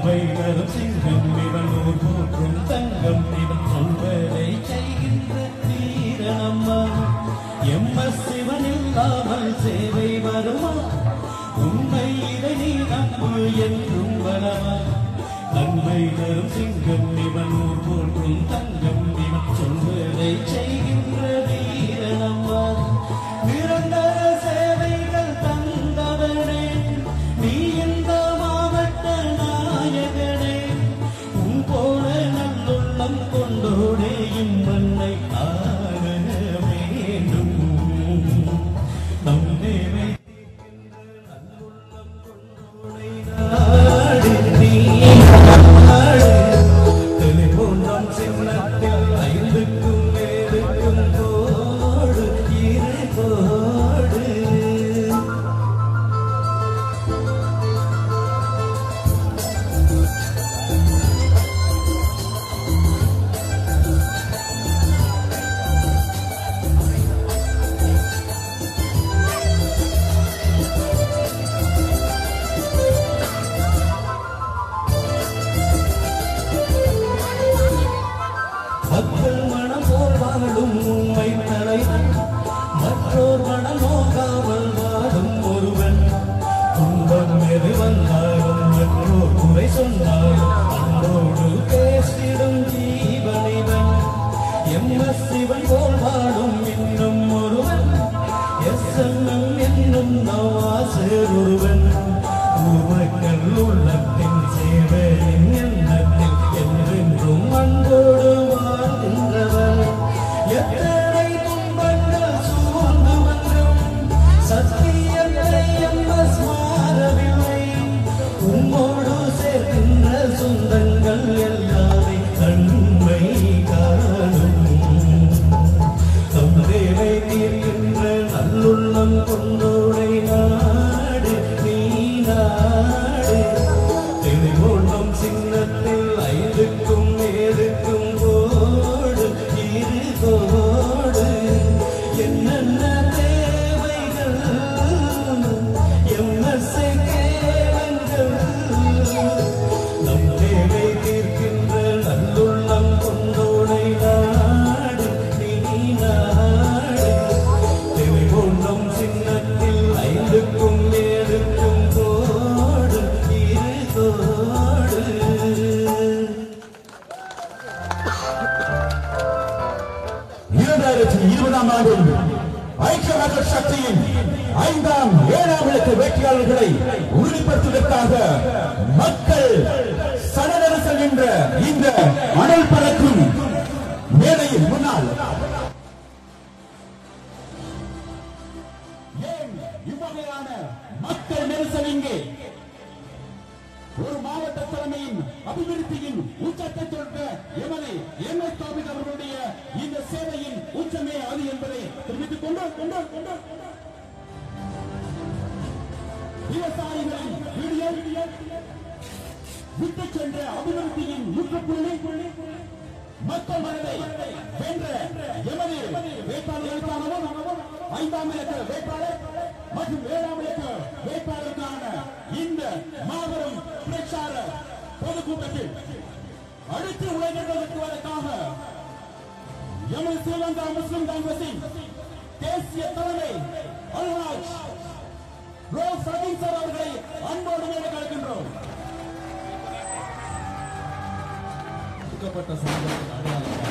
நன்மை தரும் சிங்கம் இவன் ஊர் போற்றும் தங்கம் இவன் சொல்வதை செய்கின்ற வீரனம்மா எம்எஸ் சிவன் இல்லாமல் சேவை வருமா உண்மை இதை நீ நம்பு என்றும் வரமா நன்மை தரும் சிங்கம் இவன் ஊர் போற்றும் தங்கம் இவன் சொல்வதை செய்கின்ற வீரனம்மா நிரந்தர சேவைகள் தந்தவனே நீ இந்த மாவட்ட நாயகனே உன் போல நல்லுள்ளம் கொண்டோடே இம்மண்ணை ஆக வேண்டும் நம் தேவை நாடு நீ நாடு தெளிவுன்றம் சின்னத்தில் ஐந்துக்கும் ஏழுக்கும் கோடு இரு கோடு மக்கள் மனம் போல் வாழும் உண்மை தலைவன் மற்றோர் மனம் நோக்காமல் வாழும் ஒருவன் துன்பம் எது வந்தாலும் மற்றோர் குறை சொன்னாலும் அன்போடு பேசிடும் ஜீவனிவன் எம் எஸ் சிவன் போல் வாழும் இன்னும் ஒருவன் எஸ் என்னும் நவாசர் ஒருவன் ஊர்மக்கள் உள்ளத்தின் சேவையின் எண்ணத்தில் என்றென்றும் அன்போடு வாழ்கின்றவர் எத்தனை துன்பங்கள் சூழ்ந்து வந்தும் சத்தியத்தை எம்மஸ் மாறவில்லை உம்மோடு சேர்க்கின்ற சொந்தங்கள் எல்லாமே நன்மை காணும் தம் தேவை தீர்க்கின்ற நல்லுள்ளம் கொண்டோடை நாடு நீ நாடு தெளிவோட்டம் சின்னத்தில் ஐந்துக்கும் ஏழுக்கும் கோடு இரு கோடு என்னென்ன தேவைகள் எம்எஸ்ஏ கேளுங்கள் நம் தேவை தீர்க்கின்ற நல்லுள்ளம் கொண்டோடை நாடு நீ நாடு தேவை கொண்டும் சின்னத்தில் ஐந்துக்கும் ஏழுக்கும் கோடு இரு கோடு இரண்டாயிரத்தி இருபதாம் ஆண்டில் ஐக்கிய மக்கள் சக்தியின் ஐந்தாம் ஏழாம் இலக்க வெற்றியாளர்களை உறுதிப்படுத்துவதற்காக மக்கள் சடநெரிசல் என்ற இந்த அனல் பறக்கும் மேடையின் முன்னால் ஏன் இவ்வகையான மக்கள் நெரிசல் இங்கே ஒரு மாவட்ட தலைமையின் அபிவிருத்தியின் உச்சத்தை தொட்ட எமனை எம் எஸ் தாபிக் அவர்களுடைய இந்த சேவையின் உச்சமே அது என்பதை தெரிவித்துக் கொண்டு கொண்டு கொண்டு கொண்டு. விவசாயிகளின் வீடியோ விட்டு சென்ற அபிவிருத்தியின் முற்றுப்புள்ளி மக்கள் மனதை வென்ற எமது வேட்பாளர்களுக்கானவும் ஐந்தாம் இலக்க வேட்பாளர் மற்றும் ஏழாம் இலக்க வேட்பாளருக்கான இந்த மாபெரும் பிரச்சார பொதுக்கூட்டத்தில் அடுத்து உலகங்கள் வெட்டுவதற்காக எமது ஸ்ரீலங்கா முஸ்லிம் காங்கிரசின் தேசிய தலைமை அல்ஹாஜ் ரோஸ் ரவீன் சார் அவர்களை அன்போடு மேலே கலக்கின்றோம் ஒடுக்கப்பட்ட சமூகத்தின் அடையாளம்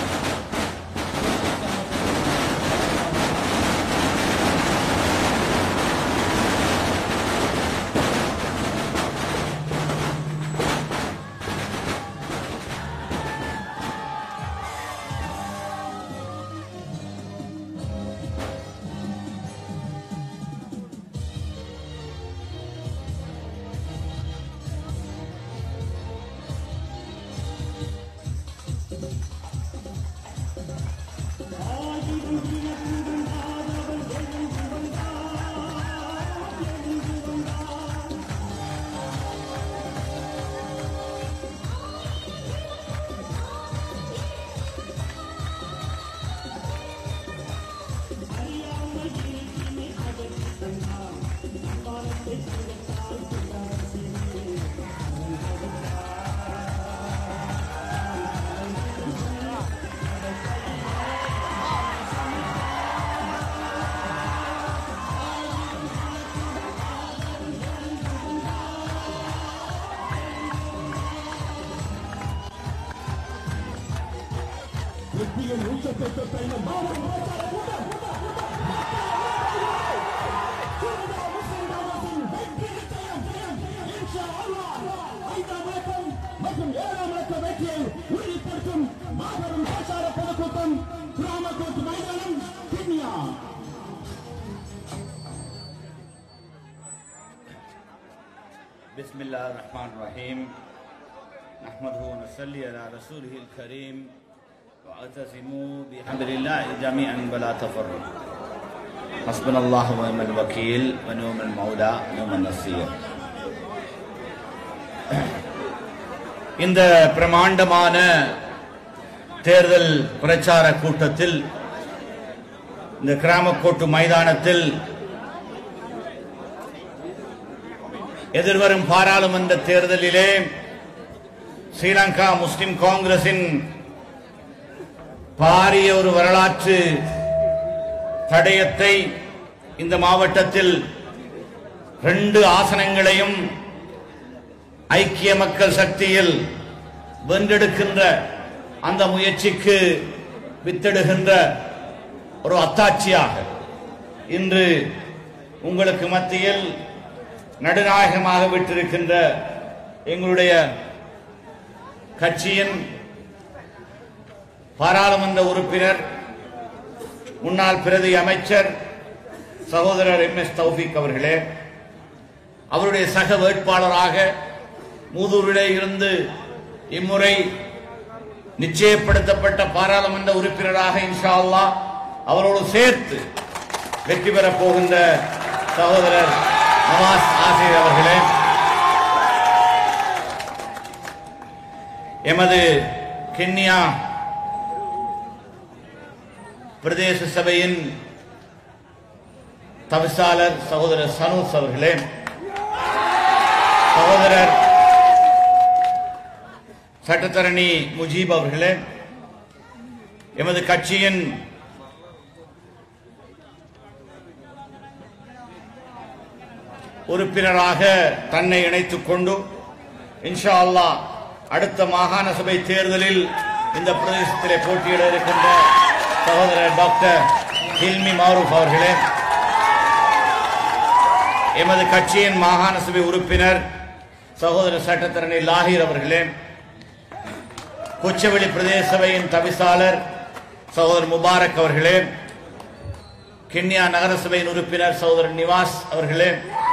அபிவிருத்தியின் உச்சத்தை தொட்ட இந்த மாபெரும் பிரச்சார கூட்டம் முஸ்லிம் காங்கிரசின் வெற்றி நிச்சயம் இன்ஷா அல்லாஹ் ஐந்தாம் இலக்கம் மற்றும் ஏழாம் இலக்க வெற்றியை உறுதிப்படுத்தும் மாபெரும் பிரச்சார பொதுக்கூட்டம் கிராமக்கோட்டு மைதானம் கிண்ணியா بسم الله الرحمن الرحيم نحمده ونصلي على رسوله الكريم واعتصموا بحبل الله جميعا ولا تفرقوا حسبنا الله ونعم الوكيل ونعم المولى ونعم النصير இந்த பிரமாண்டமான தேர்தல் பிரச்சார கூட்டத்தில் இந்த கிராமக்கோட்டு மைதானத்தில் எதிர்வரும் பாராளுமன்ற தேர்தலிலே ஸ்ரீலங்கா முஸ்லிம் காங்கிரசின் பாரிய ஒரு வரலாற்று தடயத்தை இந்த மாவட்டத்தில் ரெண்டு ஆசனங்களையும் ஐக்கிய மக்கள் சக்தியில் வென்றெடுக்கின்ற அந்த முயற்சிக்கு வித்திடுகின்ற ஒரு அத்தாட்சியாக இன்று உங்களுக்கு மத்தியில் நடுநாயகமாக விட்டிருக்கின்ற எங்களுடைய கட்சியின் பாராளுமன்ற உறுப்பினர் முன்னாள் பிரதி அமைச்சர் சகோதரர் எம் எஸ் தௌஃபிக் அவர்களே அவருடைய சக வேட்பாளராக மூதூரிலே இருந்து இம்முறை நிச்சயப்படுத்தப்பட்ட பாராளுமன்ற உறுப்பினராக இன்ஷா அல்லாஹ் அவரோடு சேர்த்து வெற்றி பெறப் போகின்ற சகோதரர் நவாஸ் ஆசிரியர் அவர்களே எமது கென்யா பிரதேச சபையின் தவிசாளர் சகோதரர் சனூஸ் அவர்களே சகோதரர் சட்டத்தரணி முஜீப் அவர்களே எமது கட்சியின் உறுப்பினராக தன்னை இணைத்துக் கொண்டு இன்ஷா அல்லாஹ் அடுத்த மாகாண சபை தேர்தலில் இந்த பிரதேசத்திலே போட்டியிட இருக்கின்ற சகோதரர் டாக்டர் ஹில்மி மாரூப் அவர்களே எமது கட்சியின் மாகாண சபை உறுப்பினர் சகோதரர் சட்டத்தரணி லாஹிர் அவர்களே கொச்சவெளி பிரதேச சபையின் தவிசாளர் சகோதரர் முபாரக் அவர்களே கிண்ணியா நகரசபையின் உறுப்பினர் சகோதரர் நிவாஸ் அவர்களே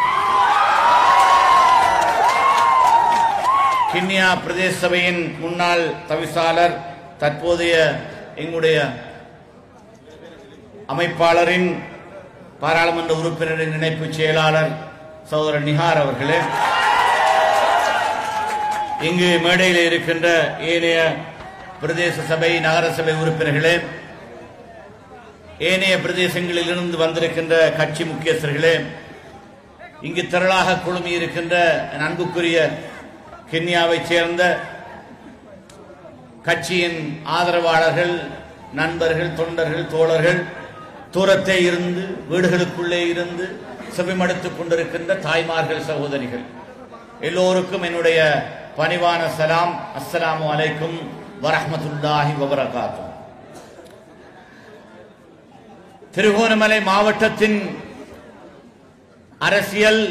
கிண்ணியா பிரதேச சபையின் முன்னாள் தவிசாளர் தற்போதைய எங்களுடைய அமைப்பாளரின் பாராளுமன்ற உறுப்பினரின் இணைப்பு செயலாளர் சகோதரர் நிஹார் அவர்களே இங்கு மேடையில் இருக்கின்ற ஏனைய பிரதேச சபை நகர சபை உறுப்பினர்களே ஏனைய பிரதேசங்களில் இருந்து வந்திருக்கின்ற கட்சி முக்கியஸ்தர்களே இங்கு திரளாக குழுமி இருக்கின்ற என் அன்புக்குரிய கென்யாவைச் சேர்ந்த கட்சியின் ஆதரவாளர்கள் நண்பர்கள் தொண்டர்கள் தோழர்கள் தூரத்தே இருந்து வீடுகளுக்குள்ளே இருந்து செவிமடுத்துக் கொண்டிருக்கின்ற தாய்மார்கள் சகோதரிகள் எல்லோருக்கும் என்னுடைய பணிவான சலாம் அஸ்ஸலாமு அலைக்கும் வரஹ்மத்துல்லாஹி வபரகாத்தும் திருகோணமலை மாவட்டத்தின் அரசியல்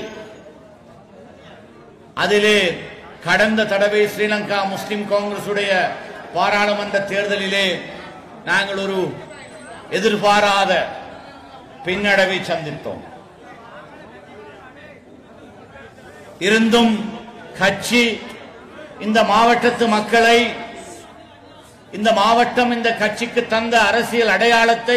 அதிலே கடந்த தடவை ஸ்ரீலங்கா முஸ்லிம் காங்கிரசுடைய பாராளுமன்ற தேர்தலிலே நாங்கள் ஒரு எதிர்பாராத பின்னடைவை சந்தித்தோம் இருந்தும் கட்சி இந்த மாவட்டத்து மக்களை இந்த மாவட்டம் இந்த கட்சிக்கு தந்த அரசியல் அடையாளத்தை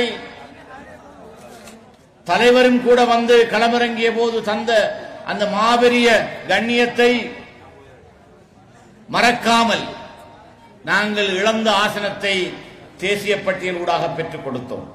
தலைவரும் கூட வந்து களமிறங்கிய போது தந்த அந்த மாபெரிய கண்ணியத்தை மறக்காமல் நாங்கள் இழந்த ஆசனத்தை தேசிய பட்டியலூடாக பெற்றுக் கொடுத்தோம்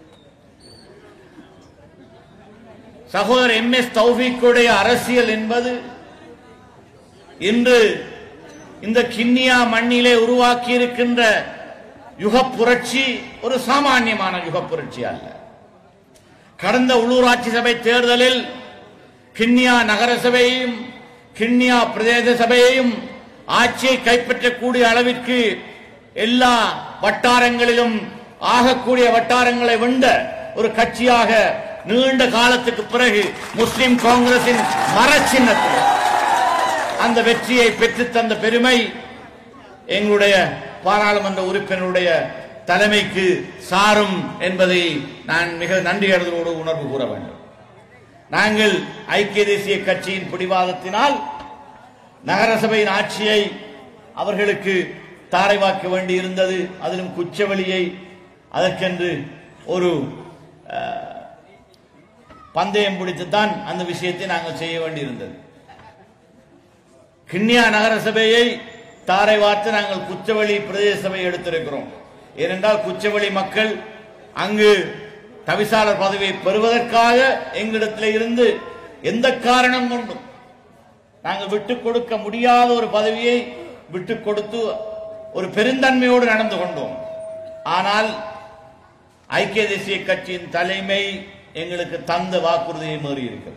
சகோதரர் எம் எஸ் தௌஃபீக்குடைய அரசியல் என்பது இன்று இந்த கிண்ணியா மண்ணிலே உருவாக்கி இருக்கின்ற யுக புரட்சி ஒரு சாமானியமான யுக புரட்சி அல்ல கடந்த உள்ளூராட்சி சபை தேர்தலில் கிண்ணியா நகர சபையையும் கிண்ணியா பிரதேச சபையையும் ஆட்சியை கைப்பற்றக்கூடிய அளவிற்கு எல்லா வட்டாரங்களிலும் ஆகக்கூடிய வட்டாரங்களை வென்ற ஒரு கட்சியாக நீண்ட காலத்துக்கு பிறகு முஸ்லிம் காங்கிரசின் மரச்சின்னத்தில் அந்த வெற்றியை பெற்றுத் தந்த பெருமை எங்களுடைய பாராளுமன்ற உறுப்பினருடைய தலைமைக்கு சாரும் என்பதை நான் மிக நன்றியறிதலோடு உணர்வு கூற வேண்டும் நாங்கள் ஐக்கிய தேசிய கட்சியின் பிடிவாதத்தினால் நகரசபையின் ஆட்சியை அவர்களுக்கு தாரைவாக்க வேண்டி இருந்தது அதிலும் குச்சவெளியை அதற்கென்று ஒரு அஹ், பந்தயம் பிடித்துத்தான் அந்த விஷயத்தை நாங்கள் செய்ய வேண்டியிருந்தது கிண்ணியா நகரசபையை தாரை வார்த்து நாங்கள் குச்சவெளி பிரதேச சபை எடுத்திருக்கிறோம் ஏனென்றால் குச்சவெளி மக்கள் அங்கு தவிசாளர் பதவியை பெறுவதற்காக எங்களிடத்தில் இருந்து எந்த காரணம் கொண்டும் நாங்கள் விட்டுக் கொடுக்க முடியாத ஒரு பதவியை விட்டுக் கொடுத்து ஒரு பெருந்தன்மையோடு நடந்து கொண்டோம் ஆனால் ஐக்கிய தேசிய கட்சியின் தலைமை எங்களுக்கு தந்த வாக்குறுதியை மீறி இருக்கிறது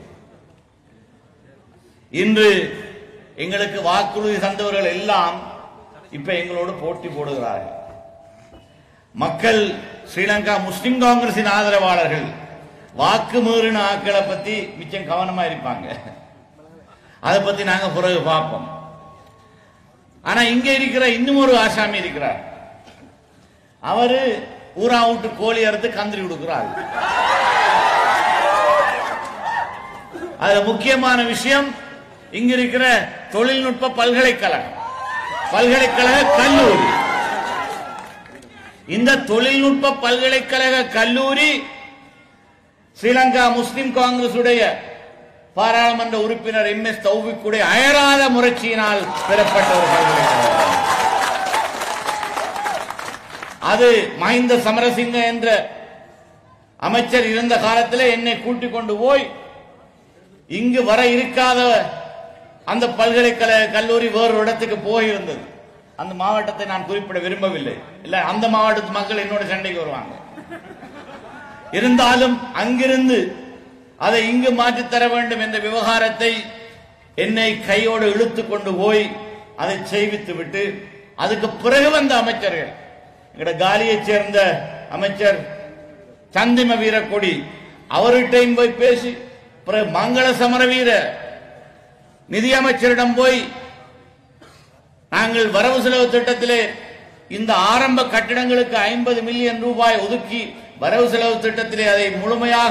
இன்று எங்களுக்கு வாக்குறுதி தந்தவர்கள் எல்லாம் இப்ப எங்களோடு போட்டி போடுகிறார்கள் மக்கள் ஸ்ரீலங்கா முஸ்லிம் காங்கிரசின் ஆதரவாளர்கள் வாக்கு மீறின ஆட்களை பத்தி மிச்சம் கவனமா இருப்பாங்க அதை பத்தி நாங்க பிறகு பார்ப்போம் ஆனா இங்க இருக்கிற இன்னும் ஒரு ஆசாமி இருக்கிறார் அவரு ஊரா விட்டு கோழி அறுத்து கந்திரி கொடுக்கிறார் அதுல முக்கியமான விஷயம் இங்க இருக்கிற தொழில்நுட்ப பல்கலைக்கழகம் பல்கலைக்கழக கல்லூரி இந்த தொழில்நுட்ப பல்கலைக்கழக கல்லூரி ஸ்ரீலங்கா முஸ்லிம் காங்கிரசுடைய பாராளுமன்ற உறுப்பினர் எம் எஸ் தௌபிக்குடைய அயராத முயற்சியினால் பெறப்பட்ட ஒரு பல்கலைக்கழகம் அது மஹிந்த சமரசிங்க என்ற அமைச்சர் இருந்த காலத்தில் என்னை கூட்டிக் கொண்டு போய் இங்கு வர இருக்காத அந்த பல்கலைக்கழக கல்லூரி வேறு இடத்துக்கு போயிருந்தது அந்த மாவட்டத்தை நான் குறிப்பிட விரும்பவில்லை இல்ல அந்த மாவட்டத்து மக்கள் என்னோட சண்டைக்கு வருவாங்க இருந்தாலும் அங்கிருந்து அதை இங்கு மாற்றித் தர வேண்டும் என்ற விவகாரத்தை என்னை கையோடு இழுத்து கொண்டு போய் அதை செய்வித்து விட்டு அதுக்கு பிறகு வந்த அமைச்சர்கள் எங்கட காலியைச் சேர்ந்த அமைச்சர் சந்திம வீரக்கொடி அவர்கிட்டையும் போய் பேசி பிறகு மங்கள சமர வீர நிதியமைச்சரிடம் போய் நாங்கள் வரவு செலவு திட்டத்திலே இந்த ஆரம்ப கட்டிடங்களுக்கு ஐம்பது மில்லியன் ரூபாய் ஒதுக்கி வரவு செலவு திட்டத்திலே அதை முழுமையாக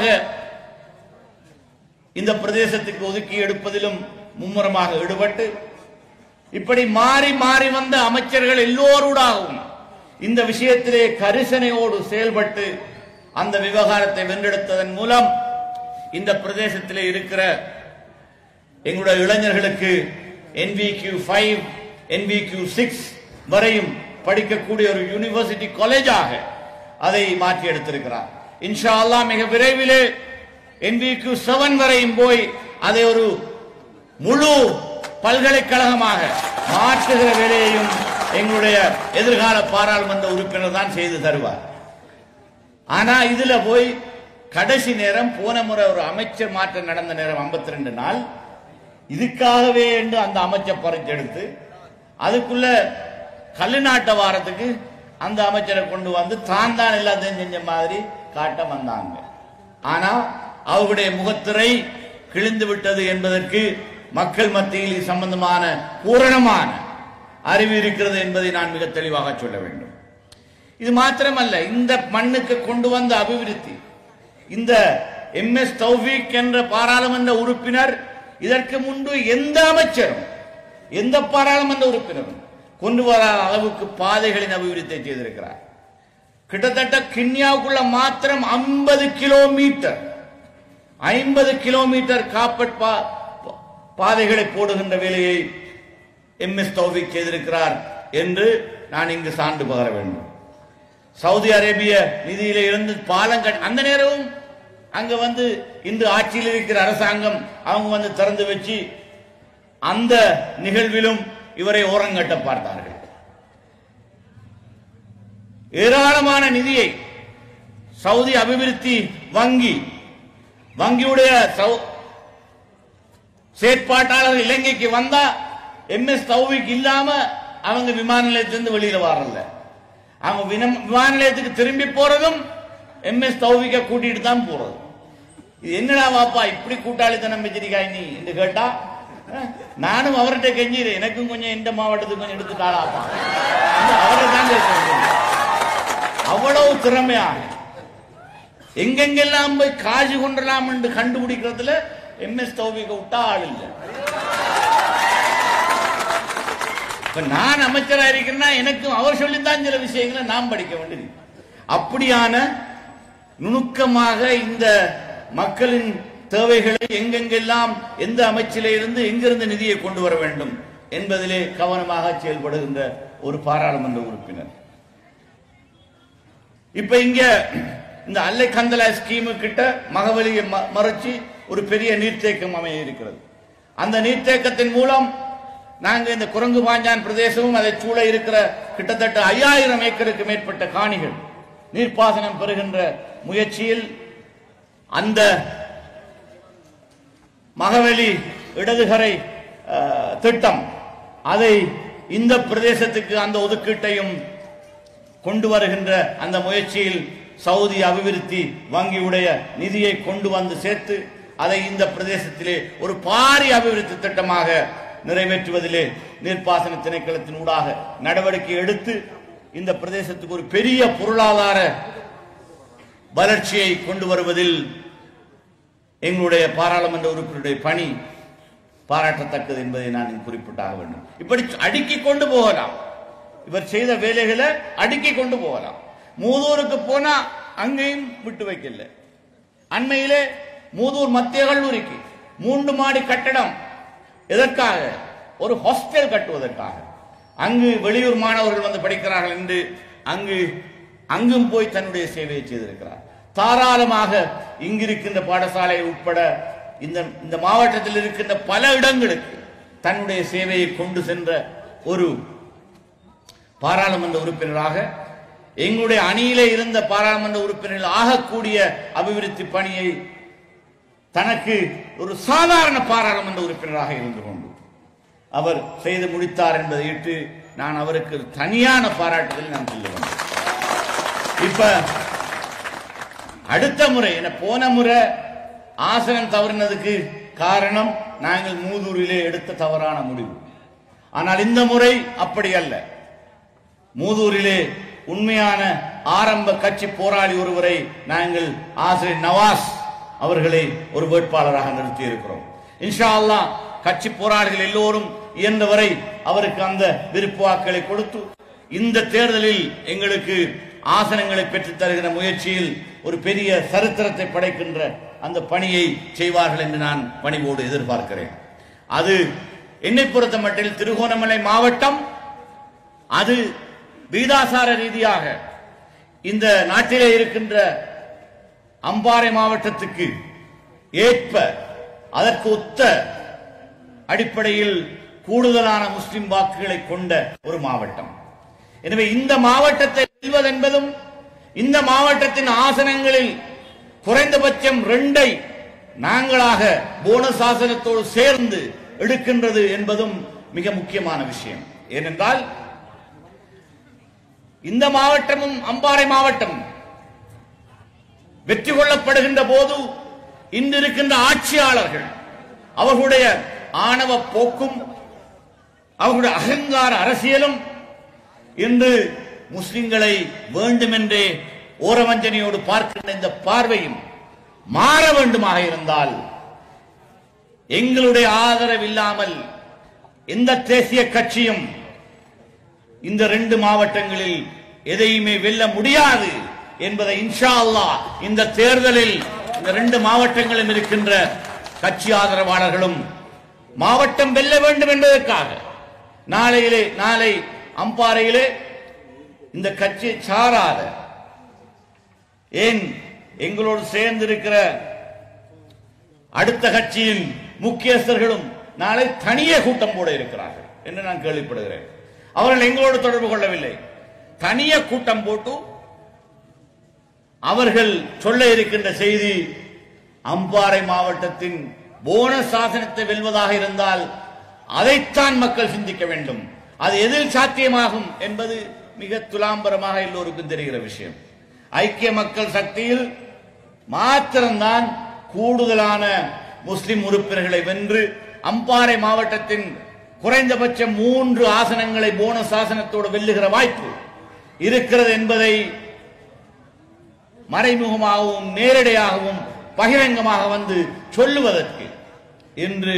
இந்த பிரதேசத்துக்கு ஒதுக்கி எடுப்பதிலும் மும்முரமாக ஈடுபட்டு இப்படி மாறி மாறி வந்த அமைச்சர்கள் எல்லோரூடாகவும் இந்த விஷயத்திலே கரிசனையோடு செயல்பட்டு அந்த விவகாரத்தை வென்றெடுத்ததன் மூலம் இந்த பிரதேசத்திலே இருக்கிற எங்களுடைய இளைஞர்களுக்கு NVQ ஃபைவ் NVQ சிக்ஸ் வரையும் படிக்கக்கூடிய ஒரு யூனிவர்சிட்டி காலேஜாக அதை மாற்றி எடுத்திருக்கிறார் இன்ஷா அல்லாஹ் மிக விரைவிலே NVQ செவன் வரையும் போய் அதை ஒரு முழு பல்கலைக்கழகமாக மாற்றுகிற வேலையையும் எங்களுடைய எதிர்கால பாராளுமன்ற உறுப்பினர் தான் செய்து தருவார் ஆனா இதுல போய் கடைசி நேரம் போன முறை ஒரு அமைச்சர் மாற்றம் நடந்த நேரம் 52 நாள் இதுக்காகவே என்று அந்த அமைச்சர் பறிச்செடுத்து அதுக்குள்ள கல்லுநாட்ட வாரத்துக்கு அந்த அமைச்சரை கொண்டு வந்து தான் தான் எல்லாத்தையும் செஞ்ச மாதிரி காட்ட வந்தாங்க ஆனா அவருடைய முகத்திரை கிழிந்து விட்டது என்பதற்கு மக்கள் மத்தியில் இது சம்பந்தமான பூரணமான அறிவு இருக்கிறது என்பதை நான் மிக தெளிவாக சொல்ல வேண்டும் இது மாத்திரமல்ல இந்த மண்ணுக்கு கொண்டு வந்த அபிவிருத்தி இந்த எம் எஸ் தௌஃபீக் என்ற பாராளுமன்ற உறுப்பினர் இதற்கு முன்பு எந்த அமைச்சரும் எந்த பாராளுமன்ற உறுப்பினரும் கொண்டு வராத அளவுக்கு பாதைகளின் அபிவிருத்தியை செய்திருக்கிறார் கிட்டத்தட்ட கிண்ணியாவுக்குள்ள மாத்திரம் 50 கிலோமீட்டர் ஐம்பது கிலோமீட்டர் காப்பட் பா பா- பாதைகளை போடுகின்ற வேலையை எம் எஸ் தௌஃபிக் செய்திருக்கிறார் என்று நான் இங்கு சான்று பகர வேண்டும் சவுதி அரேபிய நிதியில இருந்து பாலம் கட் அந்த நேரமும் அங்க வந்து இன்று ஆட்சியில் இருக்கிற அரசாங்கம் அவங்க வந்து திறந்து வச்சு அந்த நிகழ்விலும் இவரை ஓரங்கட்ட பார்த்தார்கள் ஏராளமான நிதியை சவுதி அபிவிருத்தி வங்கி வங்கியுடைய சவு- செயற்பாட்டாளர் இலங்கைக்கு வந்தா எம் எஸ் தௌவிக் இல்லாம அவங்க விமான நிலையத்திலிருந்து வெளியில வரல அவங்க வினம்- விமான நிலையத்துக்கு திரும்பி போறதும் எம்எஸ் தௌவிக்க கூட்டிட்டு தான் போறது இது என்னடா வாப்பா இப்படி கூட்டாளித்தனம் வச்சிருக்காய் நீ என்று கேட்டா அஹ், நானும் அவர்கிட்ட கெஞ்சிறேன் எனக்கும் கொஞ்சம் இந்த மாவட்டத்துக்கு கொஞ்சம் எடுத்துட்டாளாப்பா அவரை தான் கேட்கிறேன். அவ்வளவு திறமையாக எங்கெங்கெல்லாம் போய் காஜி கொண்டலாம் என்று கண்டுபிடிக்கிறதுல எம்எஸ் தௌவிக விட்டா ஆள் இல்லை இப்ப நான் அமைச்சரா இருக்கிறேன்னா எனக்கும் அவர் சொல்லித்தான் சில விஷயங்களை நாம் படிக்க வேண்டியது அப்படியான நுணுக்கமாக இந்த மக்களின் தேவைகளை எங்கெங்கெல்லாம் எந்த அமைச்சிலே இருந்து எங்கிருந்து நிதியை கொண்டு வர வேண்டும் என்பதிலே கவனமாக செயல்படுகின்ற ஒரு பாராளுமன்ற உறுப்பினர் இப்ப இங்க இந்த அல்லை கந்தலா ஸ்கீமு கிட்ட மகவலியை ம- மறைச்சு ஒரு பெரிய நீர்த்தேக்கம் அமைய இருக்கிறது அந்த நீர்த்தேக்கத்தின் மூலம் நாங்க இந்த குரங்கு பாஞ்சான் பிரதேசமும் அதை சூழ இருக்கிற கிட்டத்தட்ட ஐயாயிரம் ஏக்கருக்கு மேற்பட்ட காணிகள் நீர்ப்பாசனம் பெறுகின்ற முயற்சியில் அந்த மகவெளி இடதுகரை அஹ், திட்டம் அதை இந்த பிரதேசத்துக்கு அந்த ஒதுக்கீட்டையும் கொண்டு வருகின்ற அந்த முயற்சியில் சவுதி அபிவிருத்தி வங்கியுடைய நிதியை கொண்டு வந்து சேர்த்து அதை இந்த பிரதேசத்திலே ஒரு பாரிய அபிவிருத்தி திட்டமாக நிறைவேற்றுவதிலே நீர்ப்பாசன திணைக்களத்தின் ஊடாக நடவடிக்கை எடுத்து இந்த பிரதேசத்துக்கு ஒரு பெரிய பொருளாதார வளர்ச்சியை கொண்டு வருவதில் எங்களுடைய பாராளுமன்ற உறுப்பினருடைய பணி பாராட்டத்தக்கது என்பதை நான் இங்கு குறிப்பிட்டாக வேண்டும் இப்படி அடுக்கிக் கொண்டு போகலாம் இவர் செய்த வேலைகளை அடுக்கிக் கொண்டு போகலாம் மூதூருக்கு போனா அங்கேயும் விட்டு வைக்கல அண்மையிலே மூதூர் மத்திய கல்லூரிக்கு மூன்று மாடி கட்டடம் எதற்காக ஒரு ஹாஸ்டல் கட்டுவதற்காக அங்கு வெளியூர் மாணவர்கள் வந்து படிக்கிறார்கள் என்று அங்கு அங்கும் போய் தன்னுடைய சேவையை செய்திருக்கிறார் தாராளமாக இங்கிருக்கின்ற பாடசாலை உட்பட இந்த இந்த மாவட்டத்தில் இருக்கின்ற பல இடங்களுக்கு தன்னுடைய சேவையை கொண்டு சென்ற ஒரு பாராளுமன்ற உறுப்பினராக எங்களுடைய அணியிலே இருந்த பாராளுமன்ற உறுப்பினர்கள் ஆகக்கூடிய அபிவிருத்தி பணியை தனக்கு ஒரு சாதாரண பாராளுமன்ற உறுப்பினராக இருந்து கொண்டு அவர் செய்து முடித்தார் என்பதை இட்டு நான் அவருக்கு ஒரு தனியான பாராட்டுதல் நான் சொல்லுவேன் இப்ப அடுத்த முறை என போன முறை ஆசனம் தவறினதுக்கு காரணம் நாங்கள் மூதூரிலே எடுத்த தவறான முடிவு ஆனால் இந்த முறை அப்படி அல்ல மூதூரிலே உண்மையான ஆரம்ப கட்சி போராளி ஒருவரை நாங்கள் ஆசிரியர் நவாஸ் அவர்களை ஒரு வேட்பாளராக நிறுத்தி இருக்கிறோம் இன்ஷா அல்லாஹ் கட்சி போராளிகள் எல்லோரும் இயன்றவரை அவருக்கு அந்த விருப்பு வாக்களை கொடுத்து இந்த தேர்தலில் எங்களுக்கு ஆசனங்களை பெற்றுத் தருகிற முயற்சியில் ஒரு பெரிய சரித்திரத்தை படைக்கின்ற அந்த பணியை செய்வார்கள் என்று நான் பணிவோடு எதிர்பார்க்கிறேன் அது என்னை பொறுத்த மட்டில் திருகோணமலை மாவட்டம் அது வீதாசார ரீதியாக இந்த நாட்டிலே இருக்கின்ற அம்பாறை மாவட்டத்துக்கு ஏற்ப அதற்கு ஒத்த அடிப்படையில் கூடுதலான முஸ்லிம் வாக்குகளை கொண்ட ஒரு மாவட்டம் எனவே இந்த மாவட்டத்தை வெல்வதென்பதும் இந்த மாவட்டத்தின் ஆசனங்களில் குறைந்தபட்சம் ரெண்டை நாங்களாக போனஸ் ஆசனத்தோடு சேர்ந்து எடுக்கின்றது என்பதும் மிக முக்கியமான விஷயம் ஏனென்றால் இந்த மாவட்டமும் அம்பாறை மாவட்டமும் வெற்றி கொள்ளப்படுகின்ற போது இன்று இருக்கின்ற ஆட்சியாளர்கள் அவர்களுடைய ஆணவ போக்கும் அவர்களுடைய அகங்கார அரசியலும் இன்று முஸ்லிம்களை வேண்டுமென்றே ஓரவஞ்சனையோடு பார்க்கின்ற இந்த பார்வையும் மாற வேண்டுமாக இருந்தால் எங்களுடைய ஆதரவு இல்லாமல் எந்த தேசிய கட்சியும் இந்த ரெண்டு மாவட்டங்களில் எதையுமே வெல்ல முடியாது என்பதை இன்ஷா அல்லாஹ் இந்த தேர்தலில் இந்த ரெண்டு மாவட்டங்களும் இருக்கின்ற கட்சி ஆதரவாளர்களும் மாவட்டம் வெல்ல வேண்டும் என்பதற்காக நாளையிலே நாளை அம்பாறையிலே இந்த கட்சியை சாராத ஏன் எங்களோடு சேர்ந்து இருக்கிற அடுத்த கட்சியின் முக்கியஸ்தர்களும் நாளை தனியே கூட்டம் போட இருக்கிறார்கள் என்று நான் கேள்விப்படுகிறேன் அவர்கள் எங்களோடு தொடர்பு கொள்ளவில்லை தனியே கூட்டம் போட்டு அவர்கள் சொல்ல இருக்கின்ற செய்தி அம்பாறை மாவட்டத்தின் போனஸ் சாசனத்தை வெல்வதாக இருந்தால் அதைத்தான் மக்கள் சிந்திக்க வேண்டும் அது எதில் சாத்தியமாகும் என்பது மிக துலாம்பரமாக எல்லோருக்கும் தெரிகிற விஷயம் ஐக்கிய மக்கள் சக்தியில் மாத்திரம்தான் கூடுதலான முஸ்லிம் உறுப்பினர்களை வென்று அம்பாறை மாவட்டத்தின் குறைந்தபட்ச மூன்று ஆசனங்களை போனஸ் ஆசனத்தோடு வெல்லுகிற வாய்ப்பு இருக்கிறது என்பதை மறைமுகமாகவும் நேரடியாகவும் பகிரங்கமாக வந்து சொல்லுவதற்கு இன்று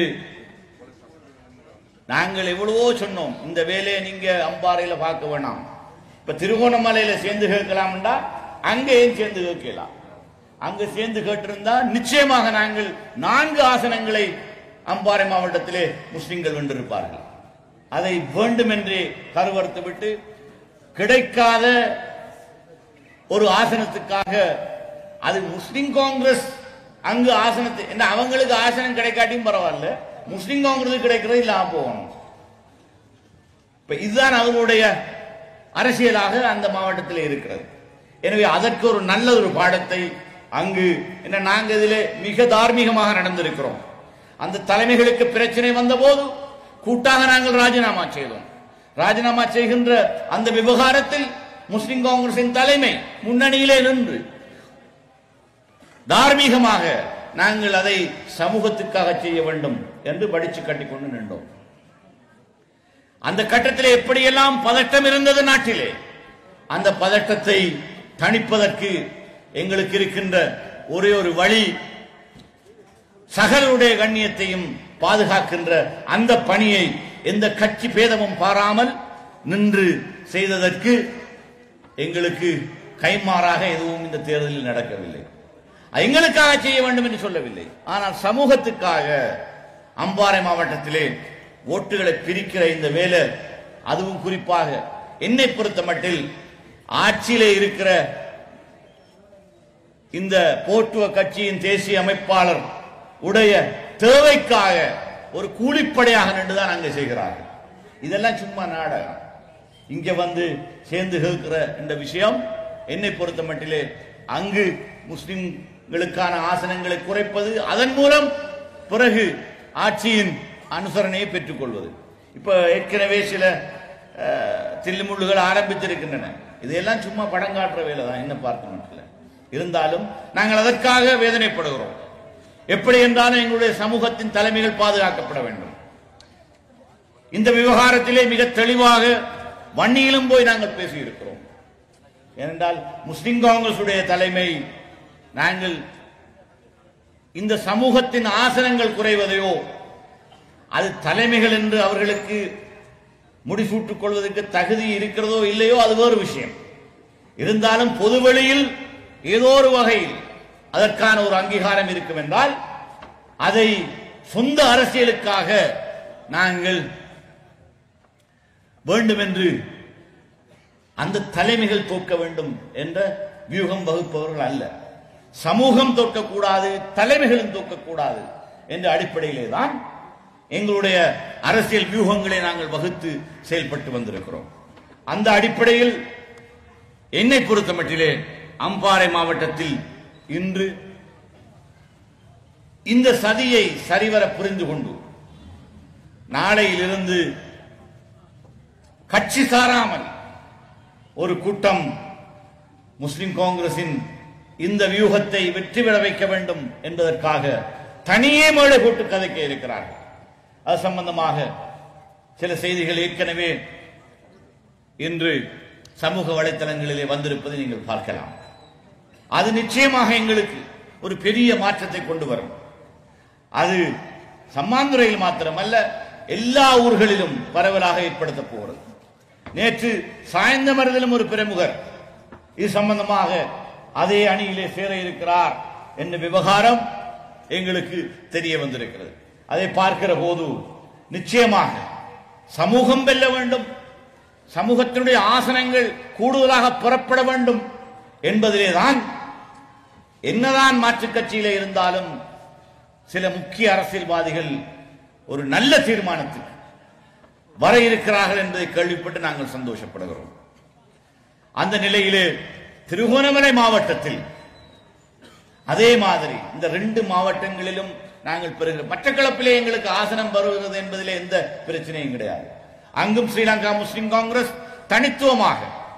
நாங்கள் எவ்வளவோ சொன்னோம் இந்த வேலையை நீங்க அம்பாறையில பார்க்க வேணாம் இப்ப திருகோணமலையில சேர்ந்து கேட்கலாம்டா அங்கேயும் சேர்ந்து கேட்கலாம் அங்க சேர்ந்து கேட்டிருந்தா நிச்சயமாக நாங்கள் நான்கு ஆசனங்களை அம்பாறை மாவட்டத்திலே முஸ்லிம்கள் வென்றிருப்பார்கள் அதை வேண்டுமென்றே கருவறுத்து விட்டு கிடைக்காத ஒரு ஆசனத்துக்காக அது முஸ்லிம் காங்கிரஸ் அங்கு ஆசனத்தை என்ன அவங்களுக்கு ஆசனம் கிடைக்காட்டியும் பரவாயில்ல முஸ்லிம் காங்கிரஸ் கிடைக்கிறது இல்லாம போகணும் இப்ப இதுதான் அவர்களுடைய அரசியலாக அந்த மாவட்டத்தில் இருக்கிறது எனவே அதற்கு ஒரு நல்ல ஒரு பாடத்தை அங்கு என்ன நாங்க இதிலே மிக தார்மீகமாக நடந்திருக்கிறோம் அந்த தலைமைகளுக்கு பிரச்சனை வந்தபோது கூட்டாக நாங்கள் ராஜினாமா செய்தோம் ராஜினாமா செய்கின்ற அந்த விவகாரத்தில் முஸ்லிம் காங்கிரசின் தலைமை முன்னணியிலே நின்று தார்மீகமாக நாங்கள் அதை சமூகத்துக்காக செய்ய வேண்டும் என்று படிச்சு கட்டிக்கொண்டு நின்றோம் அந்த கட்டத்திலே எப்படியெல்லாம் பதட்டம் இருந்தது நாட்டிலே அந்த பதட்டத்தை தணிப்பதற்கு எங்களுக்கு இருக்கின்ற ஒரே ஒரு வழி சகலுடைய கண்ணியத்தையும் பாதுகாக்கின்ற அந்த பணியை எந்த கட்சி பேதமும் பாராமல் நின்று செய்ததற்கு எங்களுக்கு கைமாறாக எதுவும் இந்த தேர்தலில் நடக்கவில்லை எங்களுக்காக செய்ய வேண்டும் என்று சொல்லவில்லை ஆனால் சமூகத்துக்காக அம்பாறை மாவட்டத்திலே ஓட்டுகளை பிரிக்கிற இந்த வேலை அதுவும் குறிப்பாக என்னை பொறுத்த மட்டில் ஆட்சியிலே இருக்கிற இந்த போட்டுவ கட்சியின் தேசிய அமைப்பாளர் உடைய தேவைக்காக ஒரு கூலிப்படையாக நின்றுதான் அங்கே செய்கிறார்கள் இதெல்லாம் சும்மா நாடகம் இங்க வந்து சேர்ந்து கேட்கிற இந்த விஷயம் என்னை பொறுத்த மட்டிலே அங்கு முஸ்லிம்களுக்கான ஆசனங்களை குறைப்பது அதன் மூலம் பிறகு ஆட்சியின் அனுசரணையை பெற்றுக்கொள்வது இப்ப ஏற்கனவே சில அஹ், தில்லுமுள்ளுகள் ஆரம்பித்திருக்கின்றன இதையெல்லாம் சும்மா படம் காட்டுற வேலை தான் என்ன பார்க்க மட்டும் இருந்தாலும் நாங்கள் அதற்காக வேதனைப்படுகிறோம் எப்படி என்றாலும் எங்களுடைய சமூகத்தின் தலைமைகள் பாதுகாக்கப்பட வேண்டும் இந்த விவகாரத்திலே மிக தெளிவாக வன்னியிலும் போய் நாங்கள் பேசியிருக்கிறோம் ஏனென்றால் முஸ்லிம் காங்கிரசுடைய தலைமை நாங்கள் இந்த சமூகத்தின் ஆசனங்கள் குறைவதையோ அது தலைமைகள் என்று அவர்களுக்கு முடிசூட்டுக் கொள்வதற்கு தகுதி இருக்கிறதோ இல்லையோ அது வேறு விஷயம் இருந்தாலும் பொதுவெளியில் ஏதோ ஒரு வகையில் அதற்கான ஒரு அங்கீகாரம் இருக்கும் என்றால் அதை சொந்த அரசியலுக்காக நாங்கள் வேண்டும் என்று அந்த தலைமைகள் தோற்க வேண்டும் என்ற வியூகம் வகுப்பவர்கள் அல்ல சமூகம் தோற்கக்கூடாது தலைமைகளும் தோற்கக்கூடாது என்ற அடிப்படையிலே தான் எங்களுடைய அரசியல் வியூகங்களை நாங்கள் வகுத்து செயல்பட்டு வந்திருக்கிறோம் அந்த அடிப்படையில் என்னை பொறுத்த மட்டிலே அம்பாறை மாவட்டத்தில் இன்று இந்த சதியை சரிவர புரிந்து கொண்டு நாளையிலிருந்து கட்சி சாராமல் ஒரு கூட்டம் முஸ்லிம் காங்கிரசின் இந்த வியூகத்தை வெற்றி பெற வைக்க வேண்டும் என்பதற்காக தனியே மேடை போட்டு கதைக்க இருக்கிறார்கள் அது சம்பந்தமாக சில செய்திகள் ஏற்கனவே இன்று சமூக வலைத்தளங்களிலே வந்திருப்பதை நீங்கள் பார்க்கலாம் அது நிச்சயமாக எங்களுக்கு ஒரு பெரிய மாற்றத்தை கொண்டு வரும் அது சம்மாந்துறையில் மாத்திரமல்ல எல்லா ஊர்களிலும் பரவலாக ஏற்படுத்த போகிறது நேற்று சாய்ந்தமரதிலும் ஒரு பிரமுகர் இது சம்பந்தமாக அதே அணியிலே சேர இருக்கிறார் என்ற விவகாரம் எங்களுக்கு தெரிய வந்திருக்கிறது அதை பார்க்கிற போது நிச்சயமாக சமூகம் வெல்ல வேண்டும் சமூகத்தினுடைய ஆசனங்கள் கூடுதலாக புறப்பட வேண்டும் என்பதிலே தான் என்னதான் மாற்றுக் கட்சியிலே இருந்தாலும் சில முக்கிய அரசியல்வாதிகள் ஒரு நல்ல தீர்மானத்துக்கு வர இருக்கிறார்கள் என்பதை கேள்விப்பட்டு நாங்கள் சந்தோஷப்படுகிறோம் அந்த நிலையிலே திருகோணமலை மாவட்டத்தில் அதே மாதிரி இந்த ரெண்டு மாவட்டங்களிலும் நாங்கள் பெறுகிற மட்டக்களப்பிலே எங்களுக்கு ஆசனம் வருகிறது என்பதிலே எந்த பிரச்சனையும் கிடையாது அங்கும் ஸ்ரீலங்கா முஸ்லிம் காங்கிரஸ் தனித்துவமாக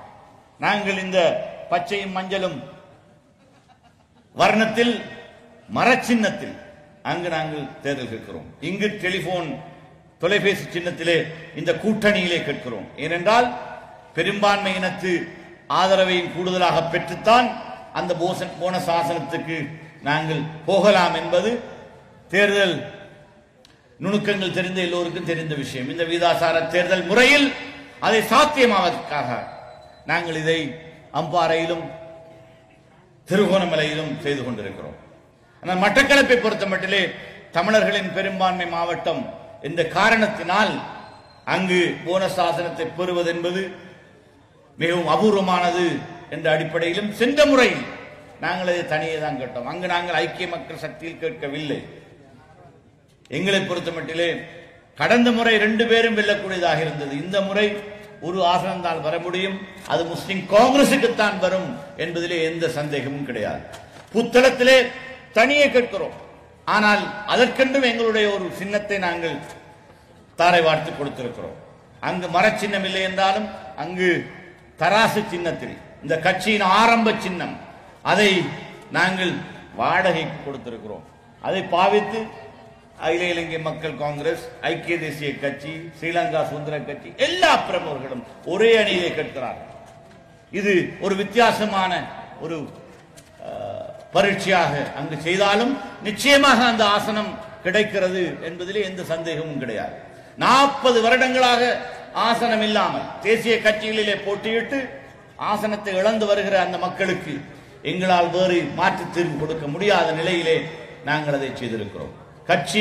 நாங்கள் இந்த பச்சையும் மஞ்சளும் வர்ணத்தில் மரச்சின்னத்தில் அங்கு நாங்கள் தேர்தல் கேட்கிறோம் இங்கு டெலிபோன் தொலைபேசி சின்னத்திலே இந்த கூட்டணியிலே கேட்கிறோம் ஏனென்றால் பெரும்பான்மை இனத்து ஆதரவையும் கூடுதலாக பெற்றுத்தான் அந்த போசன் போன சாசனத்துக்கு நாங்கள் போகலாம் என்பது தேர்தல் நுணுக்கங்கள் தெரிந்த எல்லோருக்கும் தெரிந்த விஷயம் இந்த வீதாசார தேர்தல் முறையில் அதை சாத்தியமாவதற்காக நாங்கள் இதை அம்பாறையிலும் திருகோணமலையிலும் செய்து கொண்டிருக்கிறோம் ஆனால் மட்டக்களப்பை பொறுத்த மட்டிலே தமிழர்களின் பெரும்பான்மை மாவட்டம் என்ற காரணத்தினால் அங்கு போனஸ் ஆசனத்தை பெறுவது என்பது மிகவும் அபூர்வமானது என்ற அடிப்படையிலும் சென்ற முறை நாங்கள் அதை தனியே தான் கேட்டோம் அங்கு நாங்கள் ஐக்கிய மக்கள் சக்தியில் கேட்கவில்லை எங்களை பொறுத்த மட்டிலே கடந்த முறை ரெண்டு பேரும் வெல்லக்கூடியதாக இருந்தது இந்த முறை ஒரு ஆசனம் தான் வர முடியும் அது முஸ்லிம் காங்கிரசுக்குத்தான் வரும் என்பதிலே எந்த சந்தேகமும் கிடையாது புத்தளத்திலே தனியே கேட்கிறோம் ஆனால் அதற்கென்றும் எங்களுடைய ஒரு சின்னத்தை நாங்கள் தாரை வார்த்து கொடுத்திருக்கிறோம் அங்கு மரச்சின்னம் இல்லை என்றாலும் அங்கு தராசு சின்னத்தில் இந்த கட்சியின் ஆரம்ப சின்னம் அதை நாங்கள் வாடகைக்கு கொடுத்திருக்கிறோம் அதை பாவித்து அகில இலங்கை மக்கள் காங்கிரஸ் ஐக்கிய தேசிய கட்சி ஸ்ரீலங்கா சுதந்திர கட்சி எல்லா பிரமுகர்களும் ஒரே அணியிலே கேட்கிறார்கள் இது ஒரு வித்தியாசமான ஒரு அஹ், பரீட்சையாக அங்கு செய்தாலும் நிச்சயமாக அந்த ஆசனம் கிடைக்கிறது என்பதிலே எந்த சந்தேகமும் கிடையாது நாற்பது வருடங்களாக ஆசனம் இல்லாமல் தேசிய கட்சிகளிலே போட்டியிட்டு ஆசனத்தை இழந்து வருகிற அந்த மக்களுக்கு எங்களால் வேறு மாற்று தீர்வு கொடுக்க முடியாத நிலையிலே நாங்கள் அதை செய்திருக்கிறோம் கட்சி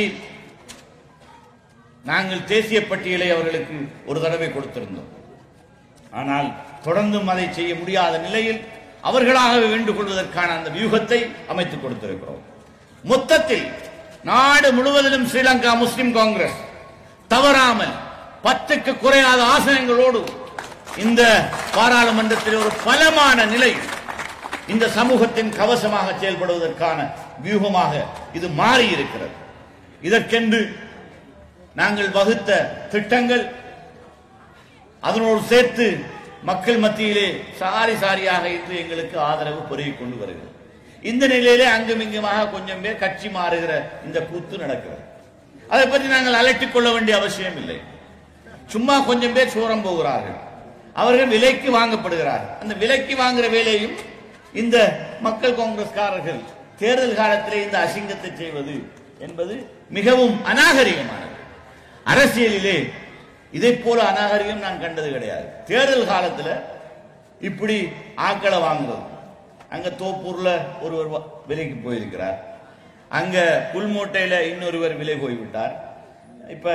நாங்கள் தேசிய பட்டியலை அவர்களுக்கு ஒரு தடவை கொடுத்திருந்தோம் ஆனால் தொடர்ந்தும் அதை செய்ய முடியாத நிலையில் அவர்களாகவே வென்று கொள்வதற்கான அந்த வியூகத்தை அமைத்துக் கொடுத்திருக்கிறோம் மொத்தத்தில் நாடு முழுவதிலும் ஸ்ரீலங்கா முஸ்லிம் காங்கிரஸ் தவறாமல் பத்துக்கு குறையாத ஆசனங்களோடு இந்த பாராளுமன்றத்தில் ஒரு பலமான நிலை இந்த சமூகத்தின் கவசமாக செயல்படுவதற்கான வியூகமாக இது மாறி இருக்கிறது இதற்கென்று நாங்கள் வகுத்த திட்டங்கள் அதனோடு சேர்த்து மக்கள் மத்தியிலே சாரி சாரியாக இன்று எங்களுக்கு ஆதரவு பெருகிக் கொண்டு வருகிறது இந்த நிலையிலே அங்கும் இங்குமாக கொஞ்சம் பேர் கட்சி மாறுகிற இந்த கூத்து நடக்கிறது அதை பற்றி நாங்கள் அலட்டிக் கொள்ள வேண்டிய அவசியம் இல்லை சும்மா கொஞ்சம் பேர் சோரம் போகிறார்கள் அவர்கள் விலைக்கு வாங்கப்படுகிறார்கள் அந்த விலைக்கு வாங்குற வேலையும் இந்த மக்கள் காங்கிரஸ்காரர்கள் தேர்தல் காலத்திலே இந்த அசிங்கத்தை செய்வது என்பது மிகவும் அநாகரிகமானது அரசியலிலே இதை போல அநாகரிகம் நான் கண்டது கிடையாது தேர்தல் காலத்துல இப்படி ஆக்களை வாங்குறது அங்க தோப்பூர்ல ஒருவர் வ- விலைக்கு போயிருக்கிறார் அங்க புல்மூட்டையில இன்னொருவர் விலை போய்விட்டார் இப்ப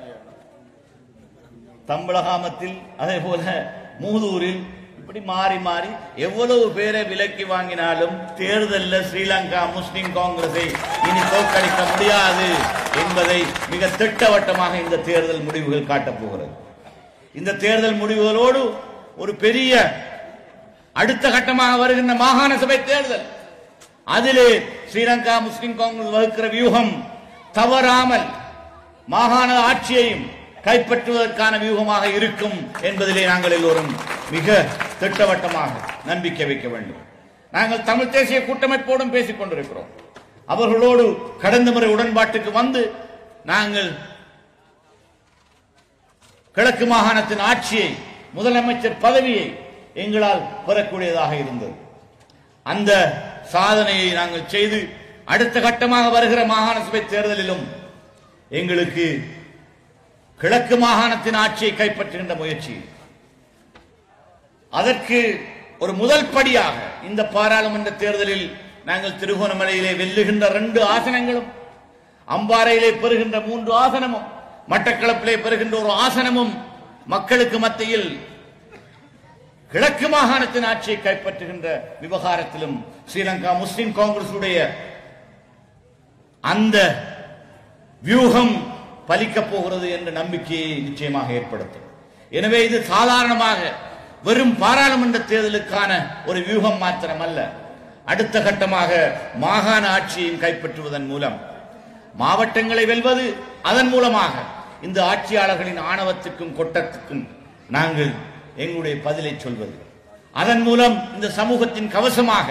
தம்பளகாமத்தில் அதே போல மூதூரில் இப்படி மாறி மாறி எவ்வளவு பேரை விலக்கி வாங்கினாலும் தேர்தல்ல ஸ்ரீலங்கா முஸ்லிம் காங்கிரஸை இனி தோற்கடிக்க முடியாது என்பதை மிக திட்டவட்டமாக இந்த தேர்தல் முடிவுகள் காட்டப் போகிறது இந்த தேர்தல் முடிவுகளோடு ஒரு பெரிய அடுத்த கட்டமாக வருகின்ற மாகாண சபை தேர்தல் அதிலே ஸ்ரீலங்கா முஸ்லிம் காங்கிரஸ் வகுக்கிற வியூகம் தவறாமல் மாகாண ஆட்சியையும் கைப்பற்றுவதற்கான வியூகமாக இருக்கும் என்பதிலே நாங்கள் எல்லோரும் மிக திட்டவட்டமாக நம்பிக்கை வைக்க வேண்டும் நாங்கள் தமிழ் தேசிய கூட்டமைப்போடும் பேசிக் கொண்டிருக்கிறோம் அவர்களோடு கடந்த முறை உடன்பாட்டுக்கு வந்து நாங்கள் கிழக்கு மாகாணத்தின் ஆட்சியை முதலமைச்சர் பதவியை எங்களால் பெறக்கூடியதாக இருந்தது அந்த சாதனையை நாங்கள் செய்து அடுத்த கட்டமாக வருகிற மாகாண சபை தேர்தலிலும் எங்களுக்கு கிழக்கு மாகாணத்தின் ஆட்சியை கைப்பற்றுகின்ற முயற்சி அதற்கு ஒரு முதல் படியாக இந்த பாராளுமன்ற தேர்தலில் நாங்கள் திருகோணமலையிலே வெல்லுகின்ற ரெண்டு ஆசனங்களும் அம்பாறையிலே பெறுகின்ற மூன்று ஆசனமும் மட்டக்களப்பிலே பெறுகின்ற ஒரு ஆசனமும் மக்களுக்கு மத்தியில் கிழக்கு மாகாணத்தின் ஆட்சியை கைப்பற்றுகின்ற விவகாரத்திலும் ஸ்ரீலங்கா முஸ்லிம் காங்கிரசுடைய அந்த வியூகம் பலிக்கப் போகிறது என்ற நம்பிக்கையை நிச்சயமாக ஏற்படுத்தும் எனவே இது சாதாரணமாக வெறும் பாராளுமன்ற தேர்தலுக்கான ஒரு வியூகம் மாத்திரமல்ல அடுத்த கட்டமாக மாகாண ஆட்சியையும் கைப்பற்றுவதன் மூலம் மாவட்டங்களை வெல்வது அதன் மூலமாக இந்த ஆட்சியாளர்களின் ஆணவத்துக்கும் கொட்டத்துக்கும் நாங்கள் எங்களுடைய பதிலை சொல்வது அதன் மூலம் இந்த சமூகத்தின் கவசமாக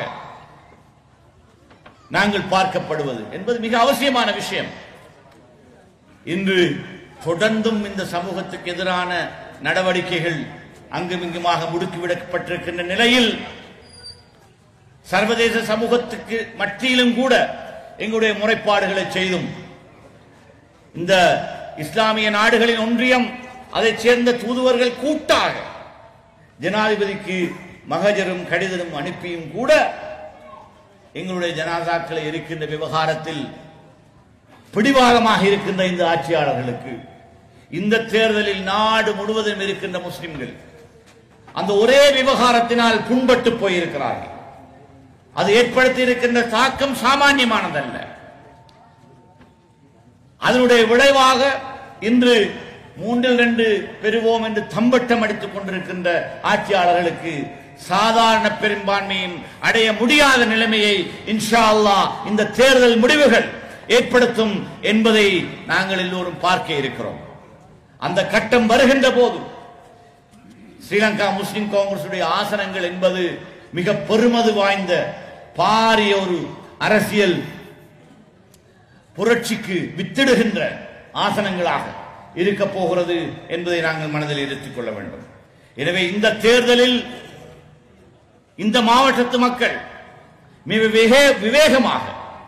நாங்கள் பார்க்கப்படுவது என்பது மிக அவசியமான விஷயம் இன்று தொடர்ந்தும் இந்த சமூகத்துக்கு எதிரான நடவடிக்கைகள் அங்குமிங்குமாக முடுக்கிவிடப்பட்டிருக்கின்ற நிலையில் சர்வதேச சமூகத்துக்கு மத்தியிலும் கூட எங்களுடைய முறைப்பாடுகளை செய்தும் இந்த இஸ்லாமிய நாடுகளின் ஒன்றியம் அதைச் சேர்ந்த தூதுவர்கள் கூட்டாக ஜனாதிபதிக்கு மகஜரும் கடிதமும் அனுப்பியும் கூட எங்களுடைய ஜனாதாக்களை இருக்கின்ற விவகாரத்தில் பிடிவாதமாக இருக்கின்ற இந்த ஆட்சியாளர்களுக்கு இந்த தேர்தலில் நாடு முழுவதும் இருக்கின்ற முஸ்லிம்கள் அந்த ஒரே விவகாரத்தினால் புண்பட்டு போயிருக்கிறார்கள் அது ஏற்படுத்தி இருக்கின்ற தாக்கம் சாமானியமானதல்ல அதனுடைய விளைவாக இன்று மூன்றில் ரெண்டு பெறுவோம் என்று தம்பட்டம் அடித்துக் கொண்டிருக்கின்ற ஆட்சியாளர்களுக்கு சாதாரண பெரும்பான்மையும் அடைய முடியாத நிலைமையை இன்ஷா அல்லாஹ் இந்த தேர்தல் முடிவுகள் ஏற்படுத்தும் என்பதை நாங்கள் எல்லோரும் பார்க்க இருக்கிறோம் அந்த கட்டம் வருகின்ற போது ஸ்ரீலங்கா முஸ்லிம் காங்கிரசுடைய ஆசனங்கள் என்பது மிக பெருமது வாய்ந்த பாரிய ஒரு அரசியல் புரட்சிக்கு வித்திடுகின்ற ஆசனங்களாக இருக்க போகிறது என்பதை நாங்கள் மனதில் எடுத்துக் கொள்ள வேண்டும் எனவே இந்த தேர்தலில் இந்த மாவட்டத்து மக்கள் மிக விவே- விவேகமாக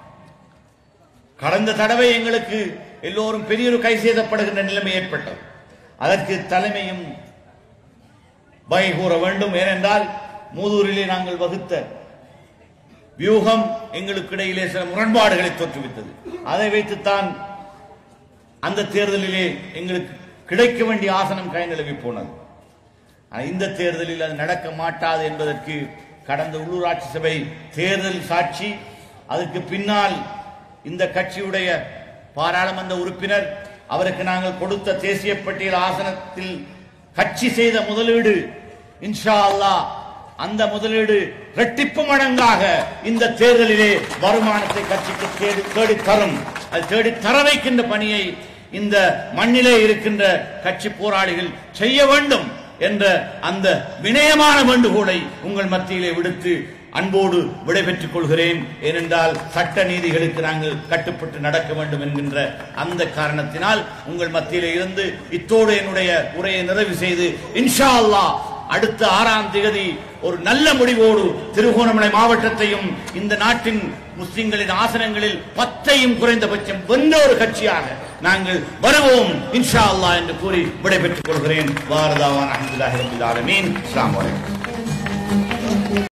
கடந்த தடவை எங்களுக்கு எல்லோரும் பெரிய ஒரு கை செய்தப்படுகின்ற நிலைமை ஏற்பட்டது அதற்கு தலைமையும் வகை கூற வேண்டும் ஏனென்றால் மூதூரிலே நாங்கள் வகுத்த வியூகம் எங்களுக்கு இடையிலே சில முரண்பாடுகளை தோற்றுவித்தது அதை வைத்துத்தான் அந்த தேர்தலிலே எங்களுக்கு கிடைக்க வேண்டிய ஆசனம் கை நிலவி போனது ஆனா, இந்த தேர்தலில் அது நடக்க மாட்டாது என்பதற்கு கடந்த உள்ளூராட்சி சபை தேர்தல் சாட்சி அதற்கு பின்னால் இந்த கட்சியுடைய பாராளுமன்ற உறுப்பினர் அவருக்கு நாங்கள் கொடுத்த தேசிய பட்டியல் ஆசனத்தில் கட்சி செய்த முதலீடு இன்ஷா அல்லாஹ் அந்த முதலீடு இரட்டிப்பு மடங்காக இந்த தேர்தலிலே வருமானத்தை கட்சிக்கு தேடி தேடி தரும் அது தேடி தர வைக்கின்ற பணியை இந்த மண்ணிலே இருக்கின்ற கட்சி போராளிகள் செய்ய வேண்டும் என்ற அந்த வினயமான வேண்டுகோளை உங்கள் மத்தியிலே விடுத்து அன்போடு விடைபெற்றுக் கொள்கிறேன் ஏனென்றால் சட்ட நீதிகளுக்கு நாங்கள் கட்டுப்பட்டு நடக்க வேண்டும் என்கின்ற அந்த காரணத்தினால் உங்கள் மத்தியிலே இருந்து இத்தோடு என்னுடைய உரையை நிறைவு செய்து இன்ஷா அல்லாஹ் அடுத்த ஆறாம் தேதி ஒரு நல்ல முடிவோடு திருகோணமலை மாவட்டத்தையும் இந்த நாட்டின் முஸ்லிம்களின் ஆசனங்களில் பத்தையும் குறைந்தபட்சம் வென்ற ஒரு கட்சியாக நாங்கள் வருவோம் இன்ஷா அல்லாஹ் என்று கூறி விடைபெற்றுக் கொள்கிறேன் பாரதாவான் அஹமதுல்லாஹி ரபில் ஆலமீன் அஸ்ஸலாமு அலைக்கும்